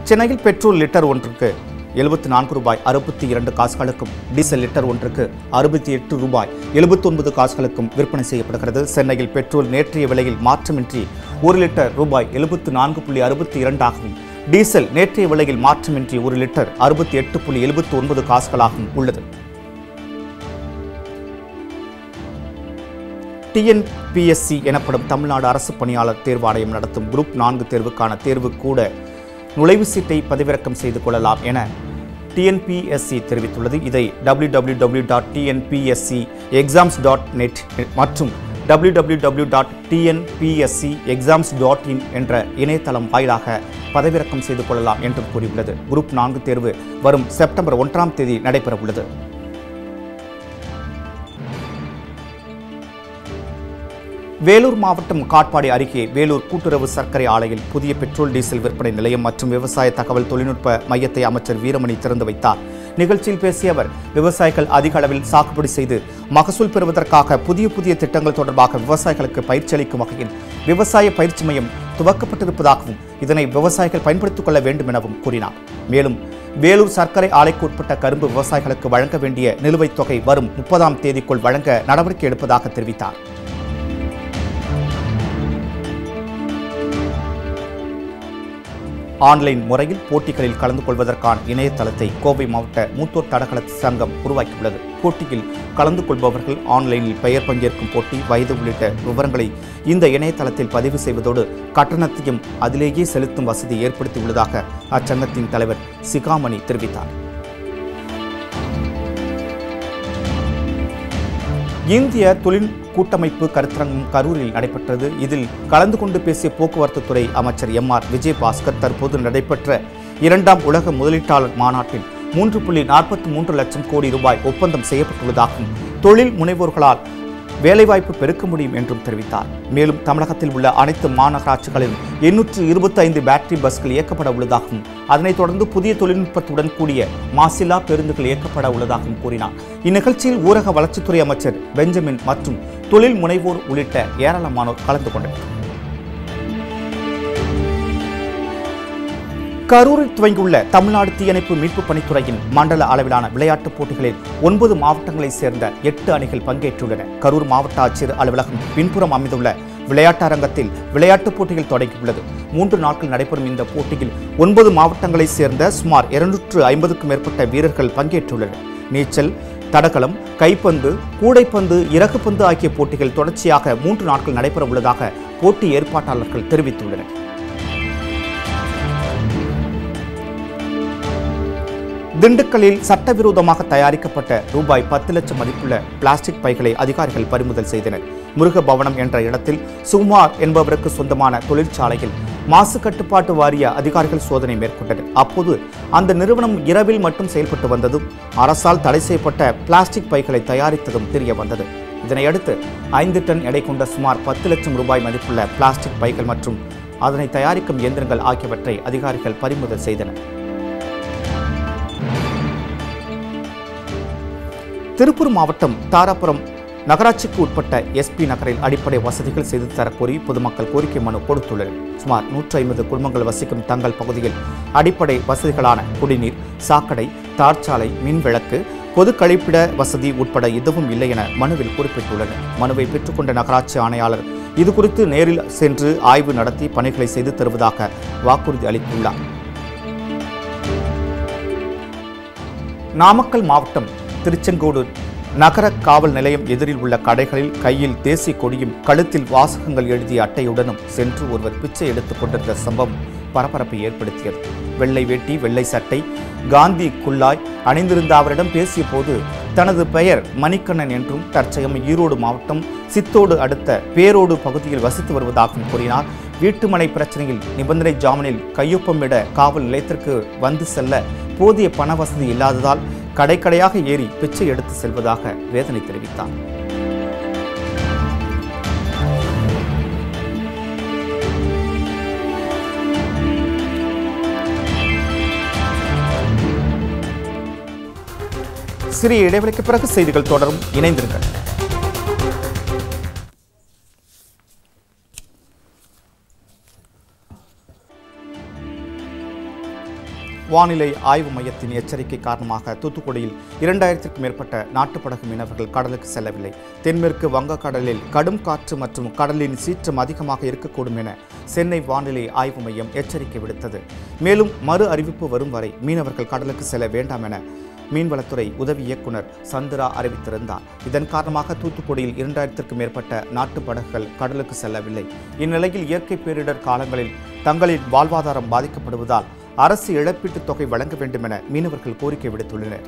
சென்னையில் petrol litre ஒன்றுக்கு எழுபத்தி நான்கு ரூபாய் அறுபத்தி இரண்டு காசுகளுக்கும் டீசல் லிட்டர் ஒன்றுக்கு அறுபத்தி எட்டு ரூபாய் எழுபத்தொன்பது காசுகளுக்கும் விற்பனை செய்யப்படுகிறது சென்னையில் பெட்ரோல் நேற்றைய விலையில் மாற்றமின்றி ஒரு லிட்டர் ரூபாய் எழுபத்து நான்கு புள்ளி அறுபத்தி இரண்டாகவும் டீசல் நேற்றைய விலையில் மாற்றமின்றி ஒரு லிட்டர் அறுபத்தி எட்டு புள்ளி எழுபத்தி ஒன்பது காசுகளாகவும் உள்ளது டிஎன்பிஎஸ்சி எனப்படும் தமிழ்நாடு அரசு பணியாளர் தேர்வாணையம் நடத்தும் குரூப் நான்கு தேர்வுக்கான தேர்வு கூட நுழைவு சீட்டை பதிவிறக்கம் செய்து கொள்ளலாம் என டிஎன்பிஎஸ்சி தெரிவித்துள்ளது இதை W W W dot TNPSC exams dot net மற்றும் W W W dot TNPSC exams dot in என்ற இணையதளம் வாயிலாக பதிவிறக்கம் செய்து கொள்ளலாம் என்றும் கூறியுள்ளது குரூப் நான்கு தேர்வு வரும் செப்டம்பர் ஒன்றாம் தேதி நடைபெறவுள்ளது வேலூர் மாவட்டம் காட்பாடி அருகே வேலூர் கூட்டுறவு சர்க்கரை ஆலையில் புதிய பெட்ரோல் டீசல் விற்பனை நிலையம் மற்றும் விவசாய தகவல் தொழில்நுட்ப மையத்தை அமைச்சர் வீரமணி திறந்து வைத்தார் நிகழ்ச்சியில் பேசிய அவர் விவசாயிகள் அதிக அளவில் சாகுபடி செய்து மகசூல் பெறுவதற்காக புதிய புதிய திட்டங்கள் தொடர்பாக விவசாயிகளுக்கு பயிற்சி அளிக்கும் வகையில் விவசாய பயிற்சி மையம் துவக்கப்பட்டிருப்பதாகவும் இதனை விவசாயிகள் பயன்படுத்திக் கொள்ள வேண்டும் எனவும் கூறினார் மேலும் வேலூர் சர்க்கரை ஆலைக்கு உட்பட்ட கரும்பு விவசாயிகளுக்கு வழங்க வேண்டிய நிலுவைத் தொகை வரும் முப்பதாம் தேதிக்குள் வழங்க நடவடிக்கை எடுப்பதாக தெரிவித்தார் ஆன்லைன் முறையில் போட்டிகளில் கலந்து கொள்வதற்கான இணையதளத்தை கோவை மாவட்ட மூத்தோர் தடகள சங்கம் உருவாக்கியுள்ளது போட்டியில் கலந்து கொள்பவர்கள் ஆன்லைனில் பெயர் பங்கேற்கும் போட்டி வயது உள்ளிட்ட விவரங்களை இந்த இணையதளத்தில் பதிவு செய்வதோடு கட்டணத்தையும் அதிலேயே செலுத்தும் வசதி ஏற்படுத்தியுள்ளதாக அச்சங்கத்தின் தலைவர் சிகாமணி தெரிவித்தார் இந்திய தொழில் கூட்டமைப்பு கருத்தரங்கம் கரூரில் நடைபெற்றது இதில் கலந்து கொண்டு பேசிய போக்குவரத்து துறை அமைச்சர் எம் ஆர் விஜயபாஸ்கர் தற்போது நடைபெற்ற இரண்டாம் உலக முதலீட்டாளர் மாநாட்டில் மூன்று புள்ளி நாற்பத்தி மூன்று லட்சம் கோடி ரூபாய் ஒப்பந்தம் செய்யப்பட்டுள்ளதாகவும் தொழில் முனைவோர்களால் வேலைவாய்ப்பு பெருக்க முடியும் என்றும் தெரிவித்தார் மேலும் தமிழகத்தில் உள்ள அனைத்து மாநகராட்சிகளிலும் எண்ணூற்று இருபத்தி ஐந்து பேட்டரி பஸ்கள் இயக்கப்பட உள்ளதாகவும் அதனைத் தொடர்ந்து புதிய தொழில்நுட்பத்துடன் கூடிய மாசில்லா பேருந்துகள் இயக்கப்பட உள்ளதாகவும் கூறினார் இந்நிகழ்ச்சியில் ஊரக வளர்ச்சித்துறை அமைச்சர் பெஞ்சமின் மற்றும் தொழில் முனைவோர் உள்ளிட்ட ஏராளமானோர் கலந்து கொண்டனர் கரூரில் துவங்கியுள்ள தமிழ்நாடு தீயணைப்பு மீட்பு பணித்துறையின் மண்டல அளவிலான விளையாட்டுப் போட்டிகளில் ஒன்பது மாவட்டங்களைச் சேர்ந்த எட்டு அணிகள் பங்கேற்றுள்ளன கரூர் மாவட்ட ஆட்சியர் அலுவலகம் பின்புறம் அமைந்துள்ள விளையாட்டரங்கத்தில் விளையாட்டுப் போட்டிகள் தொடங்கியுள்ளது மூன்று நாட்கள் நடைபெறும் இந்த போட்டியில் ஒன்பது மாவட்டங்களைச் சேர்ந்த சுமார் இருநூற்று ஐம்பதுக்கும் மேற்பட்ட வீரர்கள் பங்கேற்றுள்ளனர் நீச்சல் தடகளம் கைப்பந்து கூடைப்பந்து இறகுப்பந்து ஆகிய போட்டிகள் தொடர்ச்சியாக மூன்று நாட்கள் நடைபெற உள்ளதாக போட்டி ஏற்பாட்டாளர்கள் தெரிவித்துள்ளனர் திண்டுக்கல்லில் சட்டவிரோதமாக தயாரிக்கப்பட்ட ரூபாய் பத்து லட்சம் மதிப்புள்ள பிளாஸ்டிக் பைகளை அதிகாரிகள் பறிமுதல் செய்தனர் முருக பவனம் என்ற இடத்தில் சுகுமார் என்பவருக்கு சொந்தமான தொழிற்சாலையில் மாசு கட்டுப்பாட்டு வாரிய அதிகாரிகள் சோதனை மேற்கொண்டனர் அப்போது அந்த நிறுவனம் இரவில் மட்டும் செயல்பட்டு வந்ததும் அரசால் தடை செய்யப்பட்ட பிளாஸ்டிக் பைகளை தயாரித்ததும் தெரிய வந்தது இதனையடுத்து ஐந்து டன் எடை கொண்ட சுமார் பத்து லட்சம் ரூபாய் மதிப்புள்ள பிளாஸ்டிக் பைகள் மற்றும் அதனை தயாரிக்கும் இயந்திரங்கள் ஆகியவற்றை அதிகாரிகள் பறிமுதல் செய்தனர் திருப்பூர் மாவட்டம் தாராபுரம் நகராட்சிக்கு உட்பட்ட எஸ்பி நகரில் அடிப்படை வசதிகள் செய்து தரக்கோரி பொதுமக்கள் கோரிக்கை மனு கொடுத்துள்ளனர் சுமார் நூற்றி ஐம்பது குடும்பங்கள் வசிக்கும் தங்கள் பகுதியில் அடிப்படை வசதிகளான குடிநீர் சாக்கடை தார்ச்சாலை மின்விளக்கு பொது கழிப்பிட வசதி உட்பட எதுவும் இல்லை என மனுவில் குறிப்பிட்டுள்ளனர் மனுவை பெற்றுக்கொண்ட நகராட்சி ஆணையாளர் இதுகுறித்து நேரில் சென்று ஆய்வு நடத்தி பணிகளை செய்து தருவதாக வாக்குறுதி அளித்துள்ளார் நாமக்கல் மாவட்டம் திருச்செங்கோடு நகர காவல் நிலையம் எதிரில் உள்ள கடைகளில் கையில் தேசிய கொடியும் கழுத்தில் வாசகங்கள் எழுதிய அட்டையுடனும் சென்று ஒருவர் பிச்சை எடுத்துக் கொண்டிருந்த சம்பவம் பரபரப்பை ஏற்படுத்தியது வெள்ளை வேட்டி வெள்ளை சட்டை காந்தி குல்லாய் அணிந்திருந்த அவரிடம் பேசிய போது தனது பெயர் மணிக்கண்ணன் என்றும் தற்சயம் ஈரோடு மாவட்டம் சித்தோடு அடுத்த பேரோடு பகுதியில் வசித்து வருவதாகவும் கூறினார் வீட்டுமனை பிரச்சனையில் நிபந்தனை ஜாமீனில் கையொப்பமிட காவல் நிலையத்திற்கு வந்து செல்ல போதிய பண வசதி இல்லாததால் கடைக்கடையாக ஏறி பிச்சை எடுத்து செல்வதாக வேதனை தெரிவித்தார் சிறிய இடைவெளிக்கு பிறகு செய்திகள் தொடரும் இணைந்திருங்கள் வானிலை ஆய்வு மையத்தின் எச்சரிக்கை காரணமாக தூத்துக்குடியில் இரண்டாயிரத்திற்கும் மேற்பட்ட நாட்டுப்படகு மீனவர்கள் கடலுக்கு செல்லவில்லை தென்மேற்கு வங்கக்கடலில் கடும் காற்று மற்றும் கடலின் சீற்றம் அதிகமாக இருக்கக்கூடும் என சென்னை வானிலை ஆய்வு மையம் எச்சரிக்கை விடுத்தது மேலும் மறு அறிவிப்பு வரும் வரை மீனவர்கள் கடலுக்கு செல்ல வேண்டாம் என மீன்வளத்துறை உதவி இயக்குனர் சந்திரா அறிவித்திருந்தார் இதன் காரணமாக தூத்துக்குடியில் இரண்டாயிரத்திற்கும் மேற்பட்ட நாட்டு படகுகள் கடலுக்கு செல்லவில்லை இந்நிலையில் இயற்கை பேரிடர் காலங்களில் தங்களின் வாழ்வாதாரம் பாதிக்கப்படுவதால் அரசு இழப்பீட்டுத் தொகை வழங்க வேண்டும் என மீனவர்கள் கோரிக்கை விடுத்துள்ளனர்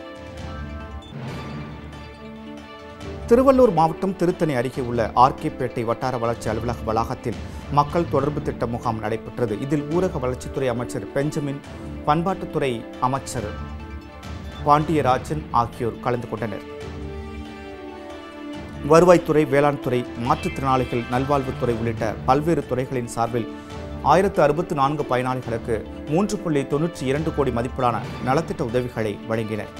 திருவள்ளூர் மாவட்டம் திருத்தணி அருகே உள்ள ஆர்கேபேட்டை வட்டார வளர்ச்சி அலுவலக வளாகத்தில் மக்கள் தொடர்பு திட்ட முகாம் நடைபெற்றது இதில் ஊரக வளர்ச்சித்துறை அமைச்சர் பெஞ்சமின் பண்பாட்டுத்துறை அமைச்சர் பாண்டியராஜன் ஆகியோர் கலந்து கொண்டனர் வருவாய்த்துறை வேளாண் துறை மாற்றுத்திறனாளிகள் நல்வாழ்வுத்துறை உள்ளிட்ட பல்வேறு துறைகளின் சார்பில் ஆயிரத்து அறுபத்து நான்கு பயனாளிகளுக்கு மூன்று புள்ளி தொன்னூற்றி இரண்டு கோடி மதிப்பிலான நலத்திட்ட உதவிகளை வழங்கினர்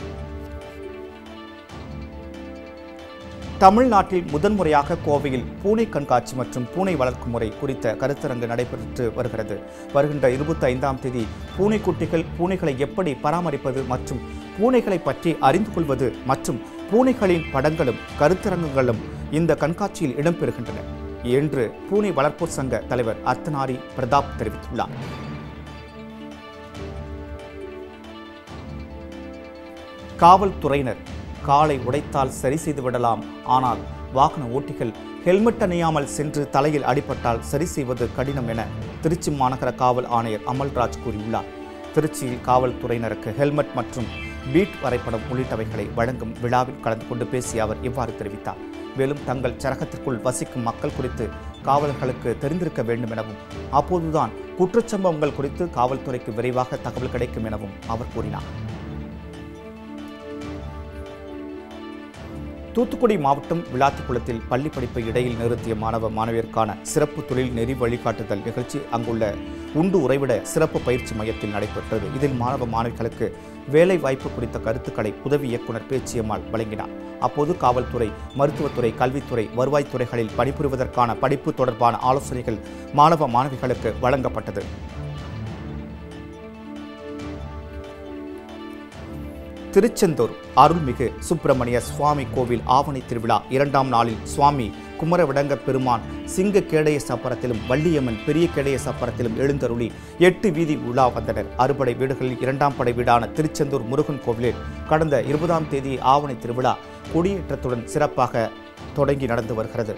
தமிழ்நாட்டில் முதன்முறையாக கோவையில் பூனை கண்காட்சி மற்றும் பூனை வளர்க்கும் முறை குறித்த கருத்தரங்கு நடைபெற்று வருகிறது வருகின்ற இருபத்தி ஐந்தாம் தேதி பூனைக்குட்டிகள் பூனைகளை எப்படி பராமரிப்பது மற்றும் பூனைகளை பற்றி அறிந்து கொள்வது மற்றும் பூனைகளின் படங்களும் கருத்தரங்குகளும் இந்த கண்காட்சியில் இடம்பெறுகின்றன என்று பூனை வளர்ப்போர் சங்க தலைவர் அர்த்தனாரி பிரதாப் தெரிவித்துள்ளார் காவல்துறையினர் காலை உடைத்தால் சரி செய்து விடலாம் ஆனால் வாகன ஓட்டிகள் ஹெல்மெட் அணியாமல் சென்று தலையில் அடிபட்டால் சரி செய்வது கடினம் என திருச்சி மாநகர காவல் ஆணையர் அமல்ராஜ் கூறியுள்ளார் திருச்சியில் காவல்துறையினருக்கு ஹெல்மெட் மற்றும் பீட் வரைபடம் உள்ளிட்டவைகளை வழங்கும் விழாவில் கலந்து கொண்டு பேசிய அவர் இவ்வாறு தெரிவித்தார் மேலும் தங்கள் சரகத்திற்குள் வசிக்கும் மக்கள் குறித்து காவலர்களுக்கு தெரிந்திருக்க வேண்டும் எனவும் அப்போதுதான் குற்றச்சம்பவங்கள் குறித்து காவல்துறைக்கு விரைவாக தகவல் கிடைக்கும் எனவும் அவர் கூறினார் தூத்துக்குடி மாவட்டம் விளாத்திக்குளத்தில் பள்ளி படிப்பை இடையில் நிறுத்திய மாணவ மாணவியருக்கான சிறப்பு தொழில் நெறி வழிகாட்டுதல் நிகழ்ச்சி அங்குள்ள உண்டு உறைவிட சிறப்பு பயிற்சி மையத்தில் நடைபெற்றது இதில் மாணவ மாணவிகளுக்கு வேலை வாய்ப்பு குறித்த கருத்துக்களை உதவி இயக்குனர் பேச்சியம்மாள் வழங்கினார் அப்போது காவல்துறை மருத்துவத்துறை கல்வித்துறை வருவாய்த்துறைகளில் பணிபுரிவதற்கான படிப்பு தொடர்பான ஆலோசனைகள் மாணவ மாணவிகளுக்கு வழங்கப்பட்டது திருச்செந்தூர் அருள்மிகு சுப்பிரமணிய சுவாமி கோவில் ஆவணி திருவிழா இரண்டாம் நாளில் சுவாமி குமரவிடங்க பெருமான் சிங்க கேடய சப்பரத்திலும் வள்ளியம்மன் பெரிய கேடய சப்பரத்திலும் எழுந்தருளி எட்டு வீதி உலா வந்தனர் அறுபடை வீடுகளில் இரண்டாம் படை வீடான திருச்செந்தூர் முருகன் கோவிலில் கடந்த இருபதாம் தேதி ஆவணி திருவிழா கொடியேற்றத்துடன் சிறப்பாக தொடங்கி நடந்து வருகிறது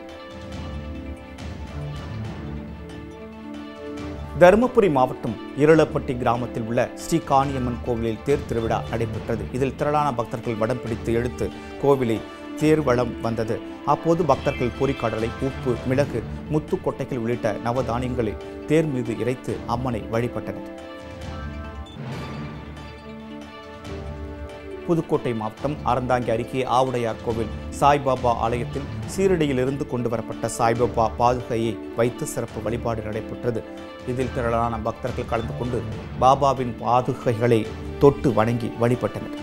தருமபுரி மாவட்டம் இருளப்பட்டி கிராமத்தில் உள்ள ஸ்ரீ காணியம்மன் கோவிலில் தேர் திருவிழா நடைபெற்றது இதில் திரளான பக்தர்கள் வடம் பிடித்து எடுத்து கோவிலை தேர் வளம் வந்தது அப்போது பக்தர்கள் பொரிக்கடலை உப்பு மிளகு முத்துக்கொட்டைகள் உள்ளிட்ட நவதானியங்களை தேர் மீது இறைத்து அம்மனை வழிபட்டனர் புதுக்கோட்டை மாவட்டம் அறந்தாங்கி அருகே ஆவுடையார் கோவில் சாய்பாபா ஆலயத்தில் சீரடியிலிருந்து கொண்டு வரப்பட்ட சாய்பாபா பாதுகையை வைத்து சிறப்பு வழிபாடு நடைபெற்றது இதில் திரளான பக்தர்கள் கலந்து கொண்டு பாபாவின் பாதுகைகளை தொட்டு வணங்கி வழிபட்டனர்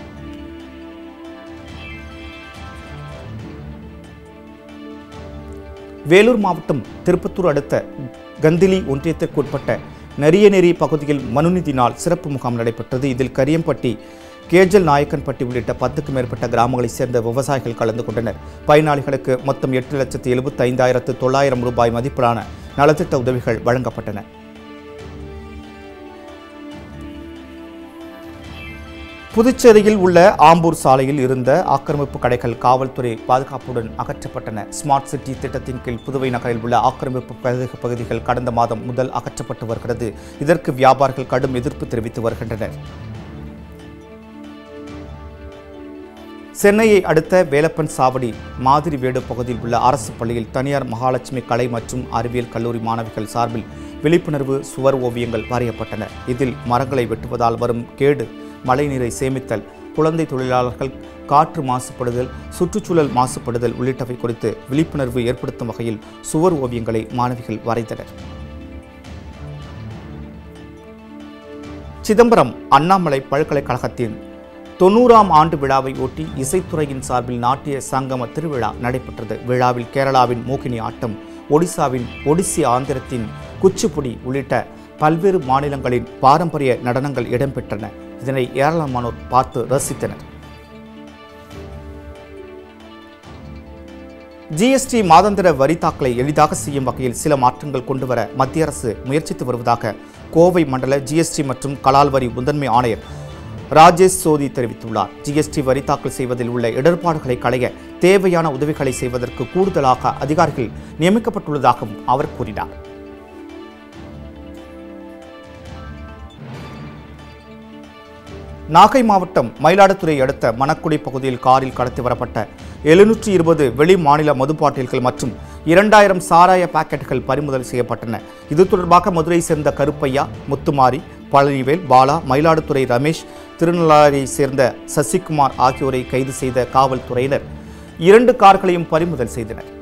வேலூர் மாவட்டம் திருப்பத்தூர் அடுத்த கந்திலி ஒன்றியத்திற்குட்பட்ட நரியநெறி பகுதியில் மனுநீதி நாள் சிறப்பு முகாம் நடைபெற்றது இதில் கரியம்பட்டி கேஜல் நாயக்கன்பட்டி உள்ளிட்ட பத்துக்கும் மேற்பட்ட கிராமங்களைச் சேர்ந்த விவசாயிகள் கலந்து கொண்டனர் பயனாளிகளுக்கு மொத்தம் எட்டு லட்சத்து எழுபத்தி ஐந்தாயிரத்து தொள்ளாயிரம் ரூபாய் மதிப்பிலான நலத்திட்ட உதவிகள் வழங்கப்பட்டன புதுச்சேரியில் உள்ள ஆம்பூர் சாலையில் இருந்த ஆக்கிரமிப்பு கடைகள் காவல்துறை பாதுகாப்புடன் அகற்றப்பட்டன ஸ்மார்ட் சிட்டி திட்டத்தின் கீழ் புதுவை நகரில் உள்ள ஆக்கிரமிப்பு பகுதி- பகுதிகள் கடந்த மாதம் முதல் அகற்றப்பட்டு வருகிறது இதற்கு வியாபாரிகள் கடும் எதிர்ப்பு தெரிவித்து வருகின்றனர் சென்னையை அடுத்த வேலப்பன் சாவடி மாதிரி வேடு பகுதியில் உள்ள அரசு பள்ளியில் தனியார் மகாலட்சுமி கலை மற்றும் அறிவியல் கல்லூரி மாணவிகள் சார்பில் விழிப்புணர்வு சுவர் ஓவியங்கள் வரையப்பட்டன இதில் மரங்களை வெட்டுவதால் வரும் கேடு மழைநீரை சேமித்தல் குழந்தை தொழிலாளர்கள் காற்று மாசுபடுதல் சுற்றுச்சூழல் மாசுபடுதல் உள்ளிட்டவை குறித்து விழிப்புணர்வு ஏற்படுத்தும் வகையில் சுவர் ஓவியங்களை மாணவிகள் வரைந்தனர் சிதம்பரம் அண்ணாமலை பல்கலைக்கழகத்தின் தொண்ணூறாம் ஆண்டு விழாவை ஒட்டி இசைத்துறையின் சார்பில் நாட்டிய சங்கம திருவிழா நடைபெற்றது விழாவில் கேரளாவின் மோகினி ஆட்டம் ஒடிசாவின் ஒடிசி ஆந்திரத்தின் குச்சிப்புடி உள்ளிட்ட பல்வேறு மாநிலங்களின் பாரம்பரிய நடனங்கள் இடம்பெற்றன இதனை ஏராளமானோர் பார்த்து ரசித்தனர் ஜிஎஸ்டி மாதாந்திர வரி தாக்கலை எளிதாக செய்யும் வகையில் சில மாற்றங்கள் கொண்டுவர மத்திய அரசு முயற்சித்து வருவதாக கோவை மண்டல ஜிஎஸ்டி மற்றும் கலால் வரி முதன்மை ஆணையர் ராஜேஷ் சோதி தெரிவித்துள்ளார் ஜிஎஸ்டி வரி தாக்கல் செய்வதில் உள்ள இடர்பாடுகளை களைய தேவையான உதவிகளை செய்வதற்கு கூடுதலாக அதிகாரிகள் நியமிக்கப்பட்டுள்ளதாகவும் அவர் கூறினார் நாகை மாவட்டம் மயிலாடுதுறை அடுத்த மணக்குடி பகுதியில் காரில் கடத்தி வரப்பட்ட எழுநூற்றி இருபது வெளி மாநில மதுப்பாட்டில்கள் மற்றும் இரண்டாயிரம் சாராய பாக்கெட்டுகள் பறிமுதல் செய்யப்பட்டன இது தொடர்பாக மதுரை சேர்ந்த கருப்பையா முத்துமாரி பழனிவேல் பாலா மயிலாடுதுறை ரமேஷ் திருநள்ளாரை சேர்ந்த சசிகுமார் ஆகியோரை கைது செய்த காவல்துறையினர் இரண்டு கார்களையும் பறிமுதல் செய்தனர்